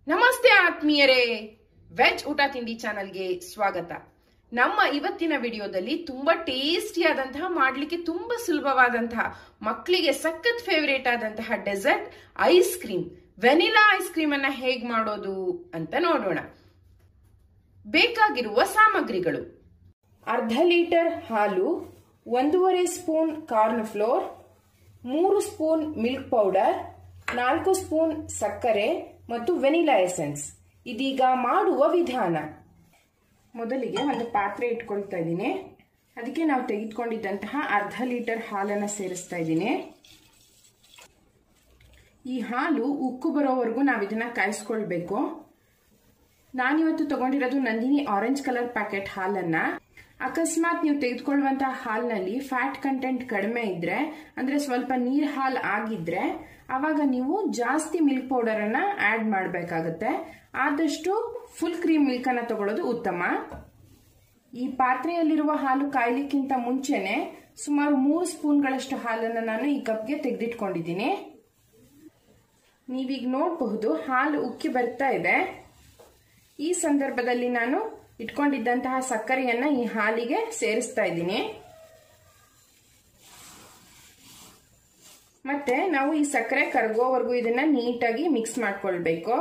ನಮಸ್ತೆ ಆತ್ಮೀಯರೇ ವೆಜ್ ಊಟ ತಿಂಡಿ ಚಾನಲ್ಗೆ ಸ್ವಾಗತ ನಮ್ಮ ಇವತ್ತಿನ ವಿಡಿಯೋದಲ್ಲಿ ತುಂಬಾ ಟೇಸ್ಟಿಯಾದಂತಹ ಮಾಡ್ಲಿಕ್ಕೆ ತುಂಬಾ ಸುಲಭವಾದಂತಹ ಮಕ್ಕಳಿಗೆ ಸಖತ್ ಫೇವರೇಟ್ ಆದಂತಹ dessert ice cream vanilla ice cream ಅನ್ನ ಹೇಗ್ ಮಾಡೋದು ಅಂತ ನೋಡೋಣ ಬೇಕಾಗಿರುವ ಸಾಮಗ್ರಿಗಳು ಅರ್ಧ ಲೀಟರ್ ಹಾಲು ಒಂದೂವರೆ ಸ್ಪೂನ್ ಕಾರ್ನ್ ಫ್ಲೋರ್ ಮೂರು ಸ್ಪೂನ್ ಮಿಲ್ಕ್ ಪೌಡರ್ ನಾಲ್ಕು ಸ್ಪೂನ್ ಸಕ್ಕರೆ ಮತ್ತು ವೆನಿಲಾ ಎಸೆನ್ಸ್ ಇದೀಗ ಮಾಡುವ ವಿಧಾನ ಮೊದಲಿಗೆ ಒಂದು ಪಾತ್ರೆ ಇಟ್ಕೊಳ್ತಾ ಇದ್ದೀನಿ ಅದಕ್ಕೆ ನಾವು ತೆಗೆದುಕೊಂಡಿದ್ದಂತಹ ಅರ್ಧ ಲೀಟರ್ ಹಾಲನ್ನು ಸೇರಿಸ್ತಾ ಇದ್ದೀನಿ ಈ ಹಾಲು ಉಕ್ಕು ಬರೋವರೆಗೂ ನಾವು ಇದನ್ನ ಕಾಯಿಸ್ಕೊಳ್ಬೇಕು ನಾನಿವತ್ತು ತಗೊಂಡಿರೋದು ನಂದಿನಿ ಆರೆಂಜ್ ಕಲರ್ ಪ್ಯಾಕೆಟ್ ಹಾಲನ್ನ ಅಕಸ್ಮಾತ್ ನೀವು ತೆಗೆದುಕೊಳ್ಳುವಂತಹ ಹಾಲಿನಲ್ಲಿ ಫ್ಯಾಟ್ ಕಂಟೆಂಟ್ ಕಡಿಮೆ ಇದ್ರೆ ಅಂದ್ರೆ ಸ್ವಲ್ಪ ನೀರ್ ಹಾಲ್ ಆಗಿದ್ರೆ ಅವಾಗ ನೀವು ಜಾಸ್ತಿ ಮಿಲ್ಕ್ ಪೌಡರ್ ಅನ್ನ ಆಡ್ ಮಾಡಬೇಕಾಗತ್ತೆ ಆದಷ್ಟು ಫುಲ್ ಕ್ರೀಮ್ ಮಿಲ್ಕ್ ಅನ್ನ ತಗೊಳ್ಳೋದು ಉತ್ತಮ ಈ ಪಾತ್ರೆಯಲ್ಲಿರುವ ಹಾಲು ಕಾಯ್ಲಿಕ್ಕಿಂತ ಮುಂಚೆನೆ ಸುಮಾರು ಮೂರು ಸ್ಪೂನ್ಗಳಷ್ಟು ಹಾಲನ್ನು ನಾನು ಈ ಕಪ್ಗೆ ತೆಗೆದಿಟ್ಕೊಂಡಿದ್ದೀನಿ ನೀವೀಗ ನೋಡಬಹುದು ಹಾಲು ಉಕ್ಕಿ ಬರ್ತಾ ಇದೆ ಈ ಸಂದರ್ಭದಲ್ಲಿ ನಾನು ಇಟ್ಕೊಂಡಿದ್ದಂತಹ ಸಕ್ಕರೆಯನ್ನ ಈ ಹಾಲಿಗೆ ಸೇರಿಸ್ತಾ ಇದ್ದೀನಿ ಮತ್ತೆ ನಾವು ಈ ಸಕ್ಕರೆ ಕರಗೋವರೆಗೂ ಇದನ್ನ ನೀಟಾಗಿ ಮಿಕ್ಸ್ ಮಾಡ್ಕೊಳ್ಬೇಕು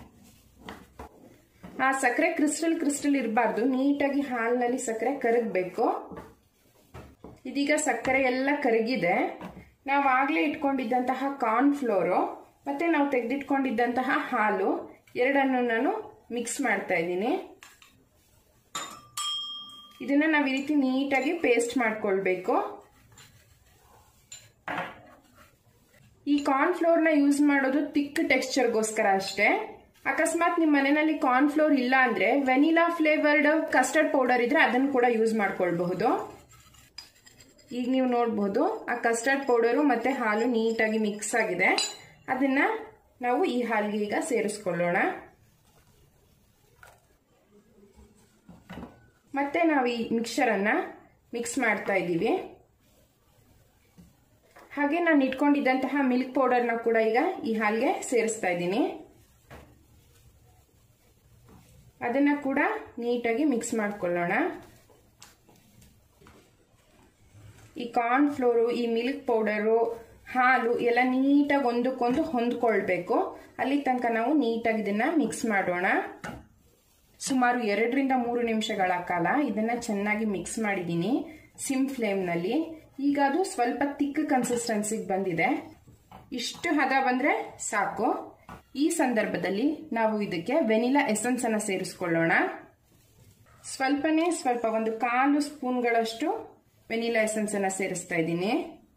ಆ ಸಕ್ಕರೆ ಕ್ರಿಸ್ಟಲ್ ಕ್ರಿಸ್ಟಲ್ ಇರಬಾರ್ದು ನೀಟಾಗಿ ಹಾಲಿನಲ್ಲಿ ಸಕ್ಕರೆ ಕರಗಬೇಕು ಇದೀಗ ಸಕ್ಕರೆ ಎಲ್ಲ ಕರಗಿದೆ ನಾವು ಆಗ್ಲೇ ಇಟ್ಕೊಂಡಿದ್ದಂತಹ ಕಾರ್ನ್ ಫ್ಲೋರು ಮತ್ತೆ ನಾವು ತೆಗೆದಿಟ್ಕೊಂಡಿದ್ದಂತಹ ಹಾಲು ಎರಡನ್ನು ನಾನು ಮಿಕ್ಸ್ ಮಾಡ್ತಾ ಇದ್ದೀನಿ ಇದನ್ನ ನಾವು ಈ ರೀತಿ ನೀಟಾಗಿ ಪೇಸ್ಟ್ ಮಾಡ್ಕೊಳ್ಬೇಕು ಈ ಕಾರ್ನ್ ಫ್ಲೋರ್ನ ಯೂಸ್ ಮಾಡೋದು ತಿಕ್ ಟೆಕ್ಸ್ಚರ್ಗೋಸ್ಕರ ಅಷ್ಟೇ ಅಕಸ್ಮಾತ್ ನಿಮ್ಮ ಮನೆಯಲ್ಲಿ ಕಾರ್ನ್ ಫ್ಲೋರ್ ಇಲ್ಲ ಅಂದ್ರೆ ವೆನಿಲಾ ಫ್ಲೇವರ್ಡ್ ಕಸ್ಟರ್ಡ್ ಪೌಡರ್ ಇದ್ರೆ ಅದನ್ನು ಕೂಡ ಯೂಸ್ ಮಾಡ್ಕೊಳ್ಬಹುದು ಈಗ ನೀವು ನೋಡಬಹುದು ಆ ಕಸ್ಟರ್ಡ್ ಪೌಡರು ಮತ್ತೆ ಹಾಲು ನೀಟಾಗಿ ಮಿಕ್ಸ್ ಆಗಿದೆ ಅದನ್ನ ನಾವು ಈ ಹಾಲಿಗೆ ಈಗ ಸೇರಿಸ್ಕೊಳ್ಳೋಣ ಮತ್ತೆ ನಾವು ಈ ಮಿಕ್ಸರನ್ನ ಮಿಕ್ಸ್ ಮಾಡ್ತಾ ಇದ್ದೀವಿ ಹಾಗೆ ನಾನು ಇಟ್ಕೊಂಡಿದ್ದಂತಹ ಮಿಲ್ಕ್ ಪೌಡರ್ನ ಕೂಡ ಈಗ ಈ ಹಾಲಿಗೆ ಸೇರಿಸ್ತಾ ಇದ್ದೀನಿ ಅದನ್ನ ಕೂಡ ನೀಟಾಗಿ ಮಿಕ್ಸ್ ಮಾಡ್ಕೊಳ್ಳೋಣ ಈ ಕಾರ್ನ್ ಫ್ಲೋರು ಈ ಮಿಲ್ಕ್ ಪೌಡರು ಹಾಲು ಎಲ್ಲ ನೀಟಾಗಿ ಒಂದಕ್ಕೊಂದು ಹೊಂದ್ಕೊಳ್ಬೇಕು ಅಲ್ಲಿ ತನಕ ನಾವು ನೀಟಾಗಿ ಇದನ್ನ ಮಿಕ್ಸ್ ಮಾಡೋಣ ಸುಮಾರು ಎರಡರಿಂದ ಮೂರು ನಿಮಿಷಗಳ ಕಾಲ ಇದನ್ನ ಚೆನ್ನಾಗಿ ಮಿಕ್ಸ್ ಮಾಡಿದ್ದೀನಿ ಸಿಮ್ ಫ್ಲೇಮ್ನಲ್ಲಿ ಈಗ ಅದು ಸ್ವಲ್ಪ ತಿಕ್ ಕನ್ಸಿಸ್ಟೆನ್ಸಿಗೆ ಬಂದಿದೆ ಇಷ್ಟು ಹದ ಬಂದ್ರೆ ಸಾಕು ಈ ಸಂದರ್ಭದಲ್ಲಿ ನಾವು ಇದಕ್ಕೆ ವೆನಿಲಾ ಎಸೆನ್ಸ್ ಅನ್ನ ಸೇರಿಸ್ಕೊಳ್ಳೋಣ ಸ್ವಲ್ಪನೇ ಸ್ವಲ್ಪ ಒಂದು ಕಾಲು ಸ್ಪೂನ್ಗಳಷ್ಟು ವೆನಿಲಾ ಎಸೆನ್ಸ್ ಅನ್ನ ಸೇರಿಸ್ತಾ ಇದ್ದೀನಿ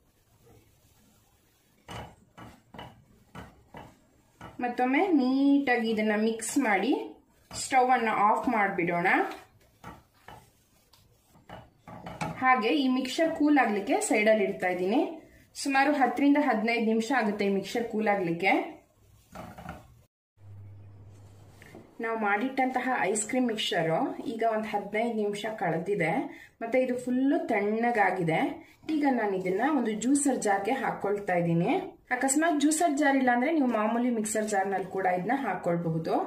ಮತ್ತೊಮ್ಮೆ ನೀಟಾಗಿ ಇದನ್ನ ಮಿಕ್ಸ್ ಮಾಡಿ ಸ್ಟವ್ ಅನ್ನ ಆಫ್ ಮಾಡಿಬಿಡೋಣ ಹಾಗೆ ಈ ಮಿಕ್ಸರ್ ಕೂಲ್ ಆಗ್ಲಿಕ್ಕೆ ಸೈಡಲ್ಲಿ ಇಡ್ತಾ ಇದ್ದೀನಿ ಸುಮಾರು ಹತ್ತರಿಂದ ಹದಿನೈದು ನಿಮಿಷ ಆಗುತ್ತೆ ಈ ಮಿಕ್ಸರ್ ಕೂಲ್ ಆಗ್ಲಿಕ್ಕೆ ನಾವು ಮಾಡಿಟ್ಟಂತಹ ಐಸ್ ಕ್ರೀಮ್ ಮಿಕ್ಸರು ಈಗ ಒಂದು ಹದಿನೈದು ನಿಮಿಷ ಕಳೆದಿದೆ ಮತ್ತೆ ಇದು ಫುಲ್ಲು ತಣ್ಣಗಾಗಿದೆ ಈಗ ನಾನು ಇದನ್ನ ಒಂದು ಜ್ಯೂಸರ್ ಜಾರ್ಗೆ ಹಾಕೊಳ್ತಾ ಇದ್ದೀನಿ ಅಕಸ್ಮಾತ್ ಜ್ಯೂಸರ್ ಜಾರ್ ಇಲ್ಲ ಅಂದ್ರೆ ನೀವು ಮಾಮೂಲಿ ಮಿಕ್ಸರ್ ಜಾರ್ನಲ್ಲಿ ಕೂಡ ಇದನ್ನ ಹಾಕೊಳ್ಬಹುದು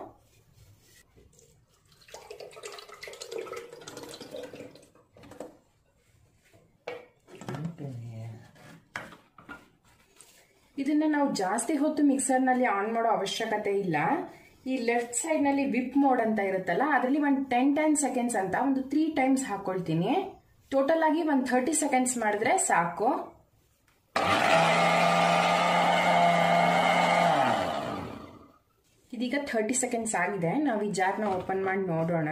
ಇದನ್ನ ನಾವು ಜಾಸ್ತಿ ಹೊತ್ತು ಮಿಕ್ಸರ್ನಲ್ಲಿ ಆನ್ ಮಾಡೋ ಅವಶ್ಯಕತೆ ಇಲ್ಲ ಈ ಲೆಫ್ಟ್ ಸೈಡ್ ನಲ್ಲಿ ವಿಪ್ ಮೋಡ್ ಅಂತ ಇರುತ್ತಲ್ಲ ಅದರಲ್ಲಿ ಒಂದು ಟೆನ್ ಟೆನ್ ಸೆಕೆಂಡ್ಸ್ ಅಂತ ಒಂದು ತ್ರೀ ಟೈಮ್ಸ್ ಹಾಕೊಳ್ತೀನಿ ಟೋಟಲ್ ಆಗಿ ಒಂದು ಥರ್ಟಿ ಸೆಕೆಂಡ್ಸ್ ಮಾಡಿದ್ರೆ ಸಾಕು ಇದೀಗ ಥರ್ಟಿ ಸೆಕೆಂಡ್ಸ್ ಆಗಿದೆ ನಾವು ಈ ಜಾರ್ನ ಓಪನ್ ಮಾಡಿ ನೋಡೋಣ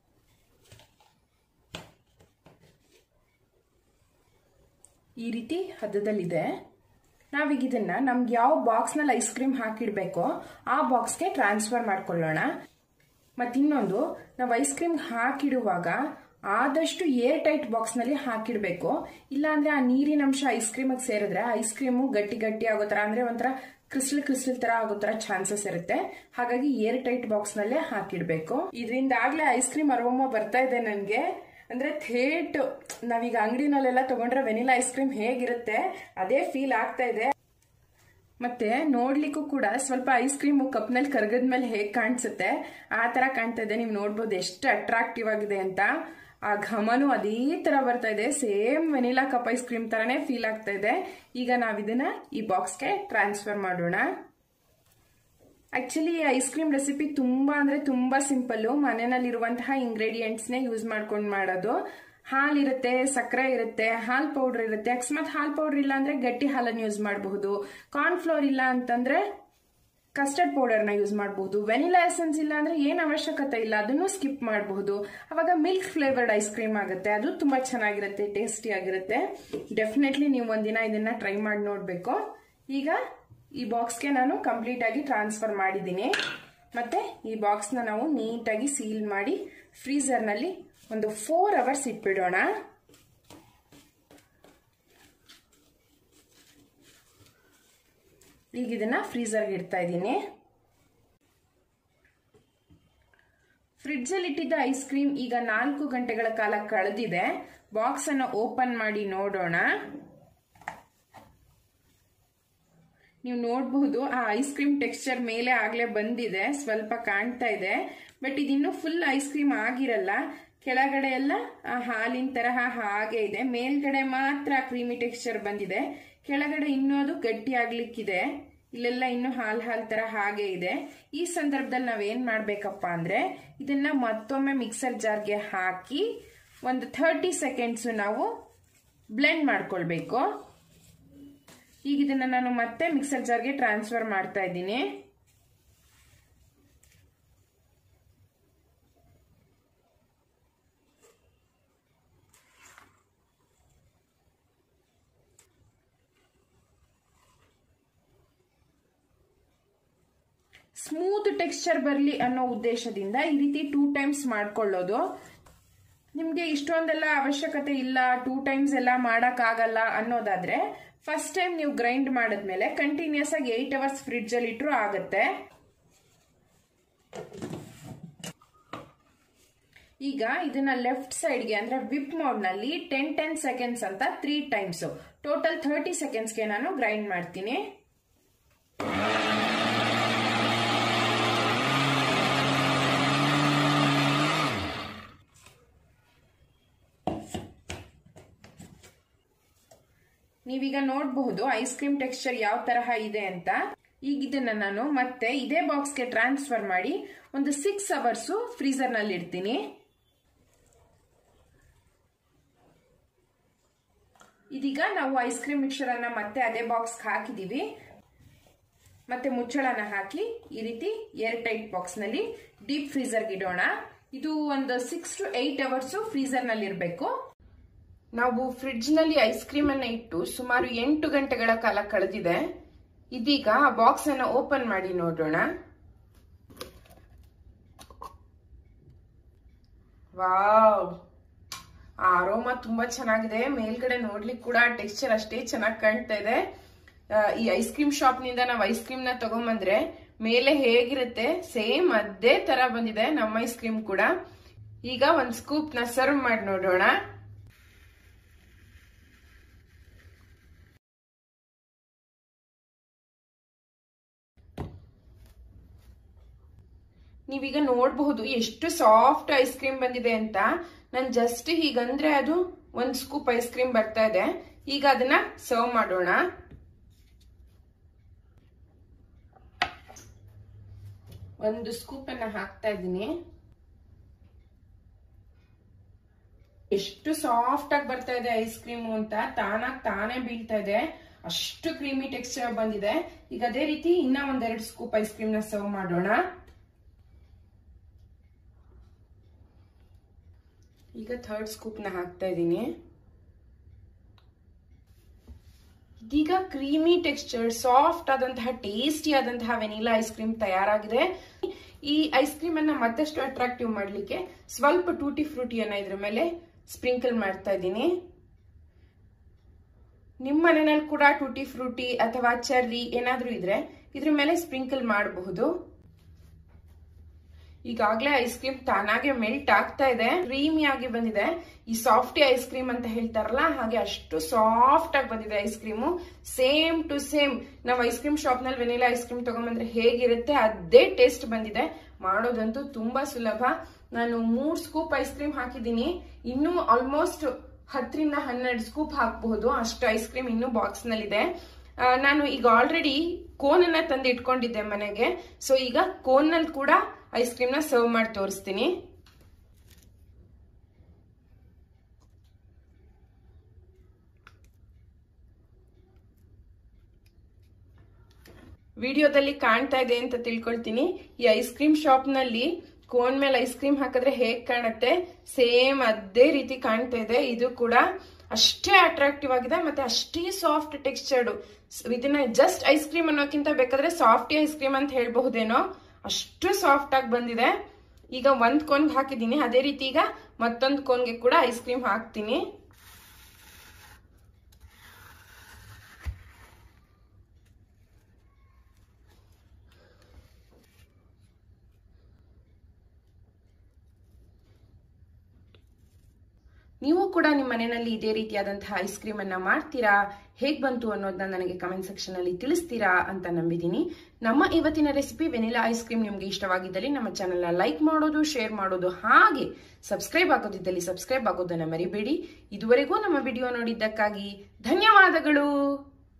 ಈ ರೀತಿ ಹದದಲ್ಲಿದೆ ನಾವೀಗ ಇದನ್ನ ನಮ್ಗೆ ಯಾವ ಬಾಕ್ಸ್ನಲ್ಲಿ ಐಸ್ ಕ್ರೀಮ್ ಹಾಕಿಡ್ಬೇಕೋ ಆ ಬಾಕ್ಸ್ಗೆ ಟ್ರಾನ್ಸ್ಫರ್ ಮಾಡ್ಕೊಳ್ಳೋಣ ಮತ್ತಿನ್ನೊಂದು ನಾವು ಐಸ್ ಕ್ರೀಮ್ ಹಾಕಿಡುವಾಗ ಆದಷ್ಟು ಏರ್ ಟೈಟ್ ಬಾಕ್ಸ್ನಲ್ಲಿ ಹಾಕಿಡಬೇಕು ಇಲ್ಲಾಂದ್ರೆ ಆ ನೀರಿನ ಅಂಶ ಐಸ್ ಕ್ರೀಮಿಗೆ ಸೇರಿದ್ರೆ ಐಸ್ ಕ್ರೀಮು ಗಟ್ಟಿ ಗಟ್ಟಿ ಆಗೋ ಥರ ಅಂದ್ರೆ ಒಂಥರ ಕ್ರಿಸ್ಟಲ್ ಕ್ರಿಸ್ಟಲ್ ತರ ಆಗೋ ತರ ಚಾನ್ಸಸ್ ಇರುತ್ತೆ ಹಾಗಾಗಿ ಏರ್ ಟೈಟ್ ಬಾಕ್ಸ್ ನಲ್ಲೇ ಹಾಕಿಡ್ಬೇಕು ಇದರಿಂದ ಆಗ್ಲೇ ಐಸ್ ಕ್ರೀಮ್ ಅರೋಮ ಬರ್ತಾ ಇದೆ ನನಗೆ ಅಂದ್ರೆ ಥೇಟ್ ನಾವೀಗ ಅಂಗಡಿನಲ್ಲೆಲ್ಲ ತಗೊಂಡ್ರೆ ವೆನಿಲಾ ಐಸ್ ಕ್ರೀಮ್ ಹೇಗಿರುತ್ತೆ ಅದೇ ಫೀಲ್ ಆಗ್ತಾ ಇದೆ ಮತ್ತೆ ನೋಡ್ಲಿಕ್ಕೂ ಕೂಡ ಸ್ವಲ್ಪ ಐಸ್ ಕ್ರೀಮ್ ಕಪ್ನಲ್ಲಿ ಕರಗದ್ಮೇಲೆ ಹೇಗೆ ಕಾಣಿಸುತ್ತೆ ಆ ತರ ಕಾಣ್ತಾ ಇದೆ ನೀವು ನೋಡ್ಬೋದು ಎಷ್ಟು ಅಟ್ರಾಕ್ಟಿವ್ ಆಗಿದೆ ಅಂತ ಆ ಘಮನು ಅದೇ ತರ ಬರ್ತಾ ಇದೆ same vanilla cup ice cream ತರನೇ ಫೀಲ್ ಆಗ್ತಾ ಇದೆ ಈಗ ನಾವ್ ಇದನ್ನ ಈ ಬಾಕ್ಸ್ಗೆ ಟ್ರಾನ್ಸ್ಫರ್ ಮಾಡೋಣ ಆಕ್ಚುಲಿ ಈ ಐಸ್ ಕ್ರೀಮ್ ರೆಸಿಪಿ ತುಂಬಾ ಅಂದ್ರೆ ತುಂಬಾ ಸಿಂಪಲ್ ಮನೆಯಲ್ಲಿರುವಂತಹ ಇಂಗ್ರೀಡಿಯೆಂಟ್ಸ್ನೇ ಯೂಸ್ ಮಾಡ್ಕೊಂಡು ಮಾಡೋದು ಹಾಲಿರುತ್ತೆ ಸಕ್ಕರೆ ಇರುತ್ತೆ ಹಾಲ್ ಪೌಡರ್ ಇರುತ್ತೆ ಅಕಸ್ಮಾತ್ ಹಾಲ್ ಪೌಡರ್ ಇಲ್ಲ ಅಂದ್ರೆ ಗಟ್ಟಿ ಹಾಲನ್ನು ಯೂಸ್ ಮಾಡಬಹುದು ಕಾರ್ನ್ ಫ್ಲೋರ್ ಇಲ್ಲ ಅಂತಂದ್ರೆ ಕಸ್ಟರ್ಡ್ ಪೌಡರ್ನ ಯೂಸ್ ಮಾಡಬಹುದು ವೆನಿಲಾ ಎಸೆನ್ಸ್ ಇಲ್ಲ ಅಂದ್ರೆ ಏನ್ ಅವಶ್ಯಕತೆ ಇಲ್ಲ ಅದನ್ನು ಸ್ಕಿಪ್ ಮಾಡಬಹುದು ಅವಾಗ ಮಿಲ್ಕ್ ಫ್ಲೇವರ್ಡ್ ಐಸ್ ಕ್ರೀಮ್ ಆಗುತ್ತೆ ಅದು ತುಂಬಾ ಚೆನ್ನಾಗಿರುತ್ತೆ ಟೇಸ್ಟಿ ಆಗಿರುತ್ತೆ ಡೆಫಿನೆಟ್ಲಿ ನೀವು ಒಂದಿನ ಇದನ್ನ ಟ್ರೈ ಮಾಡಿ ನೋಡ್ಬೇಕು ಈಗ ಈ ಬಾಕ್ಸ್ಗೆ ನಾನು ಕಂಪ್ಲೀಟ್ ಆಗಿ ಟ್ರಾನ್ಸ್ಫರ್ ಮಾಡಿದ್ದೀನಿ ಮತ್ತೆ ಈ ಬಾಕ್ಸ್ನ ನಾವು ನೀಟಾಗಿ ಸೀಲ್ ಮಾಡಿ ಫ್ರೀಸರ್ನಲ್ಲಿ ಒಂದು ಫೋರ್ ಅವರ್ಸ್ ಇಟ್ಬಿಡೋಣ ಈಗ ಇದನ್ನ ಫ್ರೀಸರ್ಗೆ ಇಡ್ತಾ ಇದ್ದೀನಿ ಫ್ರಿಡ್ಜ್ ಅಲ್ಲಿ ಇಟ್ಟಿದ್ದ ಐಸ್ ಕ್ರೀಮ್ ಈಗ ನಾಲ್ಕು ಗಂಟೆಗಳ ಕಾಲ ಕಳೆದಿದೆ ಬಾಕ್ಸ್ ಅನ್ನು ಓಪನ್ ಮಾಡಿ ನೋಡೋಣ ನೀವು ನೋಡಬಹುದು ಆ ಐಸ್ ಕ್ರೀಮ್ ಟೆಕ್ಸ್ಚರ್ ಮೇಲೆ ಆಗ್ಲೇ ಬಂದಿದೆ ಸ್ವಲ್ಪ ಕಾಣ್ತಾ ಇದೆ ಬಟ್ ಇದಿನ್ನೂ ಫುಲ್ ಐಸ್ ಕ್ರೀಮ್ ಆಗಿರಲ್ಲ ಕೆಳಗಡೆ ಎಲ್ಲ ಆ ಹಾಲಿನ ತರಹ ಹಾಗೆ ಇದೆ ಮೇಲ್ಗಡೆ ಮಾತ್ರ ಕ್ರೀಮಿ ಟೆಕ್ಸ್ಚರ್ ಬಂದಿದೆ ಕೆಳಗಡೆ ಇನ್ನೂ ಅದು ಗಟ್ಟಿ ಆಗ್ಲಿಕ್ಕಿದೆ ಇಲ್ಲೆಲ್ಲ ಇನ್ನು ಹಾಲ್ ಹಾಲ್ ತರ ಹಾಗೆ ಇದೆ ಈ ಸಂದರ್ಭದಲ್ಲಿ ನಾವೇನ್ ಮಾಡ್ಬೇಕಪ್ಪ ಅಂದ್ರೆ ಇದನ್ನ ಮತ್ತೊಮ್ಮೆ ಮಿಕ್ಸರ್ ಜಾರ್ಗೆ ಹಾಕಿ ಒಂದು ಥರ್ಟಿ ಸೆಕೆಂಡ್ಸ್ ನಾವು ಬ್ಲೆಂಡ್ ಮಾಡ್ಕೊಳ್ಬೇಕು ಈಗ ಇದನ್ನ ನಾನು ಮತ್ತೆ ಮಿಕ್ಸರ್ ಜಾರ್ಗೆ ಟ್ರಾನ್ಸ್ಫರ್ ಮಾಡ್ತಾ ಇದ್ದೀನಿ ಸ್ಮೂತ್ ಟೆಕ್ಸ್ಚರ್ ಬರಲಿ ಅನ್ನೋ ಉದ್ದೇಶದಿಂದ ಈ ರೀತಿ ಟೂ ಟೈಮ್ಸ್ ಮಾಡ್ಕೊಳ್ಳೋದು ನಿಮಗೆ ಇಷ್ಟೊಂದೆಲ್ಲ ಅವಶ್ಯಕತೆ ಇಲ್ಲ ಟೂ ಟೈಮ್ಸ್ ಎಲ್ಲ ಮಾಡೋಕ್ಕಾಗಲ್ಲ ಅನ್ನೋದಾದ್ರೆ ಫಸ್ಟ್ ಟೈಮ್ ನೀವು ಗ್ರೈಂಡ್ ಮಾಡಿದ್ಮೇಲೆ ಕಂಟಿನ್ಯೂಸ್ ಆಗಿ ಏಟ್ ಅವರ್ಸ್ ಫ್ರಿಡ್ಜ್ ಅಲ್ಲಿ ಇಟ್ಟರು ಆಗುತ್ತೆ ಈಗ ಇದನ್ನ ಲೆಫ್ಟ್ ಸೈಡ್ಗೆ ಅಂದ್ರೆ ವಿಪ್ ಮೋಡ್ ನಲ್ಲಿ ಟೆನ್ ಟೆನ್ ಸೆಕೆಂಡ್ಸ್ ಅಂತ ತ್ರೀ ಟೈಮ್ಸ್ ಟೋಟಲ್ ಥರ್ಟಿ ಸೆಕೆಂಡ್ಸ್ಗೆ ನಾನು ಗ್ರೈಂಡ್ ಮಾಡ್ತೀನಿ ನೀವೀಗ ನೋಡಬಹುದು ಐಸ್ ಕ್ರೀಮ್ ಟೆಕ್ಸ್ಚರ್ ಯಾವ ತರಹ ಇದೆ ಅಂತ ಈಗ ಇದನ್ನ ನಾನು ಮತ್ತೆ ಇದೇ ಬಾಕ್ಸ್ಗೆ ಟ್ರಾನ್ಸ್ಫರ್ ಮಾಡಿ ಒಂದು ಸಿಕ್ಸ್ ಅವರ್ಸ್ ಫ್ರೀಸರ್ ನಲ್ಲಿ ಇಡ್ತೀನಿ ಇದೀಗ ನಾವು ಐಸ್ ಕ್ರೀಮ್ ಮಿಕ್ಸರ್ ಅನ್ನ ಮತ್ತೆ ಅದೇ ಬಾಕ್ಸ್ ಹಾಕಿದೀವಿ ಮತ್ತೆ ಮುಚ್ಚಳನ ಹಾಕಿ ಈ ರೀತಿ ಏರ್ ಟೈಟ್ ಬಾಕ್ಸ್ ನಲ್ಲಿ ಡೀಪ್ ಫ್ರೀಸರ್ಗೆ ಇಡೋಣ ಇದು ಒಂದು six to eight hours freezer ನಲ್ಲಿ ಇರಬೇಕು ನಾವು ಫ್ರಿಡ್ಜ್ ನಲ್ಲಿ ಐಸ್ ಕ್ರೀಮ್ ಅನ್ನ ಇಟ್ಟು ಸುಮಾರು ಎಂಟು ಗಂಟೆಗಳ ಕಾಲ ಕಳೆದಿದೆ ಇದೀಗ ಆ ಬಾಕ್ಸ್ ಅನ್ನ ಓಪನ್ ಮಾಡಿ ನೋಡೋಣ ವಾವ್ ಆರೋಮ ತುಂಬಾ ಚೆನ್ನಾಗಿದೆ ಮೇಲ್ಗಡೆ ನೋಡ್ಲಿಕ್ಕೆ ಕೂಡ ಟೆಕ್ಸ್ಚರ್ ಅಷ್ಟೇ ಚೆನ್ನಾಗಿ ಕಾಣ್ತಾ ಇದೆ ಈ ಐಸ್ ಕ್ರೀಮ್ ಶಾಪ್ ನಿಂದ ನಾವು ಐಸ್ ಕ್ರೀಮ್ ನ ತಗೊಂಬಂದ್ರೆ ಮೇಲೆ ಹೇಗಿರುತ್ತೆ ಸೇಮ್ ಅದೇ ತರ ಬಂದಿದೆ ನಮ್ಮ ಐಸ್ ಕ್ರೀಮ್ ಕೂಡ ಈಗ ಒಂದ್ ಸ್ಕೂಪ್ ನ ಸರ್ವ್ ಮಾಡಿ ನೋಡೋಣ ನೀವೀಗ ನೋಡಬಹುದು ಎಷ್ಟು ಸಾಫ್ಟ್ ಐಸ್ ಕ್ರೀಮ್ ಬಂದಿದೆ ಅಂತ ನಾನು ಜಸ್ಟ್ ಹೀಗಂದ್ರೆ ಅದು ಒಂದ್ ಸ್ಕೂಪ್ ಐಸ್ ಕ್ರೀಮ್ ಬರ್ತಾ ಇದೆ ಈಗ ಅದನ್ನ ಸರ್ವ್ ಮಾಡೋಣ ಒಂದು ಸ್ಕೂಪ್ ಅನ್ನ ಹಾಕ್ತಾ ಇದ್ದೀನಿ ಎಷ್ಟು ಸಾಫ್ಟ್ ಆಗಿ ಬರ್ತಾ ಇದೆ ಐಸ್ ಕ್ರೀಮು ಅಂತ ತಾನಾಗ್ ತಾನೇ ಬೀಳ್ತಾ ಇದೆ ಅಷ್ಟು ಕ್ರೀಮಿ ಟೆಕ್ಸ್ಚರ್ ಬಂದಿದೆ ಈಗ ಅದೇ ರೀತಿ ಇನ್ನ ಒಂದೆರಡು ಸ್ಕೂಪ್ ಐಸ್ ಕ್ರೀಮ್ ನ ಸರ್ವ್ ಮಾಡೋಣ ಈಗ ಥರ್ಡ್ ಸ್ಕೂಪ್ ನ ಹಾಕ್ತಾ ಇದ್ದೀನಿ ಇದೀಗ ಕ್ರೀಮಿ ಟೆಕ್ಸ್ಚರ್ ಸಾಫ್ಟ್ ಆದಂತಹ ಟೇಸ್ಟಿ ಆದಂತಹ ವೆನಿಲಾ ಐಸ್ ಕ್ರೀಮ್ ತಯಾರಾಗಿದೆ ಈ ಐಸ್ ಕ್ರೀಮ್ ಅನ್ನ ಮತ್ತಷ್ಟು ಅಟ್ರಾಕ್ಟಿವ್ ಮಾಡ್ಲಿಕ್ಕೆ ಸ್ವಲ್ಪ ಟೂಟಿ ಫ್ರೂಟಿಯನ್ನ ಇದ್ರ ಮೇಲೆ ಸ್ಪ್ರಿಂಕಲ್ ಮಾಡ್ತಾ ಇದ್ದೀನಿ ನಿಮ್ಮ ಮನೆಯಲ್ಲಿ ಕೂಡ ಟೂಟಿ ಫ್ರೂಟಿ ಅಥವಾ ಚೆರ್ರಿ ಏನಾದ್ರೂ ಇದ್ರೆ ಇದ್ರ ಮೇಲೆ ಸ್ಪ್ರಿಂಕಲ್ ಮಾಡಬಹುದು ಈಗಾಗಲೇ ಐಸ್ ಕ್ರೀಮ್ ತಾನಾಗೆ ಮೆಲ್ಟ್ ಆಗ್ತಾ ಇದೆ ಕ್ರೀಮಿ ಆಗಿ ಬಂದಿದೆ ಈ ಸಾಫ್ಟಿ ಐಸ್ ಕ್ರೀಮ್ ಅಂತ ಹೇಳ್ತಾರಲ್ಲ ಹಾಗೆ ಅಷ್ಟು ಸಾಫ್ಟ್ ಆಗಿ ಬಂದಿದೆ ice cream same to same ನಾವು ಐಸ್ ಕ್ರೀಮ್ ಶಾಪ್ ನಲ್ಲಿ ವೆನಿಲಾ ಐಸ್ ಕ್ರೀಮ್ ತಗೊಂಡ್ಬಂದ್ರೆ ಹೇಗಿರುತ್ತೆ ಅದೇ ಟೇಸ್ಟ್ ಬಂದಿದೆ ಮಾಡೋದಂತೂ ತುಂಬಾ ಸುಲಭ ನಾನು ಮೂರ್ ಸ್ಕೂಪ್ ಐಸ್ ಕ್ರೀಮ್ ಹಾಕಿದ್ದೀನಿ ಇನ್ನೂ ಆಲ್ಮೋಸ್ಟ್ ಹತ್ತರಿಂದ ಹನ್ನೆರಡು ಸ್ಕೂಪ್ ಹಾಕಬಹುದು ಅಷ್ಟು ಐಸ್ ಕ್ರೀಮ್ ಇನ್ನೂ ಬಾಕ್ಸ್ ನಲ್ಲಿದೆ ಆ, ನಾನು ಈಗ ಆಲ್ರೆಡಿ ಕೋನ್ ಅನ್ನ ತಂದು ಇಟ್ಕೊಂಡಿದ್ದೆ ಮನೆಗೆ ಸೊ ಈಗ ಕೋನ್ ನಲ್ಲಿ ಕೂಡ ಐಸ್ ಕ್ರೀಮ್ ನ ಸರ್ವ್ ಮಾಡಿ ತೋರಿಸ್ತೀನಿ ವಿಡಿಯೋದಲ್ಲಿ ಕಾಣ್ತಾ ಇದೆ ಅಂತ ತಿಳ್ಕೊಳ್ತೀನಿ ಈ ಐಸ್ ಕ್ರೀಮ್ ಶಾಪ್ ನಲ್ಲಿ ಕೋನ್ ಮೇಲೆ ಐಸ್ ಕ್ರೀಮ್ ಹಾಕಿದ್ರೆ ಹೇಗ್ ಕಾಣುತ್ತೆ ಸೇಮ್ ಅದೇ ರೀತಿ ಕಾಣ್ತಾ ಇದೆ ಇದು ಕೂಡ ಅಷ್ಟೇ ಅಟ್ರಾಕ್ಟಿವ್ ಆಗಿದೆ ಮತ್ತೆ ಅಷ್ಟೇ ಸಾಫ್ಟ್ ಟೆಕ್ಸ್ಚರ್ಡ್ ಇದನ್ನ ಜಸ್ಟ್ ಐಸ್ ಕ್ರೀಮ್ ಅನ್ನೋಕ್ಕಿಂತ ಬೇಕಾದ್ರೆ ಸಾಫ್ಟಿ ಐಸ್ ಕ್ರೀಮ್ ಅಂತ ಹೇಳ್ಬಹುದೇನೋ ಅಷ್ಟು ಸಾಫ್ಟ್ ಆಗಿ ಬಂದಿದೆ ಈಗ ಒಂದ್ ಕೋನ್ಗೆ ಹಾಕಿದ್ದೀನಿ ಅದೇ ರೀತಿ ಈಗ ಮತ್ತೊಂದು ಕೋನ್ಗೆ ಕೂಡ ಐಸ್ ಕ್ರೀಮ್ ಹಾಕ್ತೀನಿ ನೀವು ಕೂಡ ನಿಮ್ಮ ಮನೆಯಲ್ಲಿ ಇದೇ ರೀತಿಯಾದಂತಹ ಐಸ್ ಕ್ರೀಮ್ ಅನ್ನ ಮಾಡ್ತೀರಾ ಹೇಗ್ ಬಂತು ಅನ್ನೋದನ್ನ ನನಗೆ ಕಮೆಂಟ್ ಸೆಕ್ಷನ್ ಅಲ್ಲಿ ತಿಳಿಸ್ತೀರಾ ಅಂತ ನಂಬಿದ್ದೀನಿ ನಮ್ಮ ಇವತ್ತಿನ ರೆಸಿಪಿ ವೆನಿಲಾ ಐಸ್ ಕ್ರೀಮ್ ನಿಮ್ಗೆ ಇಷ್ಟವಾಗಿದ್ದಲ್ಲಿ ನಮ್ಮ ಚಾನೆಲ್ ಲೈಕ್ ಮಾಡೋದು ಶೇರ್ ಮಾಡೋದು ಹಾಗೆ ಸಬ್ಸ್ಕ್ರೈಬ್ ಆಗೋದಿದ್ದಲ್ಲಿ ಸಬ್ಸ್ಕ್ರೈಬ್ ಆಗೋದನ್ನ ಮರಿಬೇಡಿ ಇದುವರೆಗೂ ನಮ್ಮ ವಿಡಿಯೋ ನೋಡಿದ್ದಕ್ಕಾಗಿ ಧನ್ಯವಾದಗಳು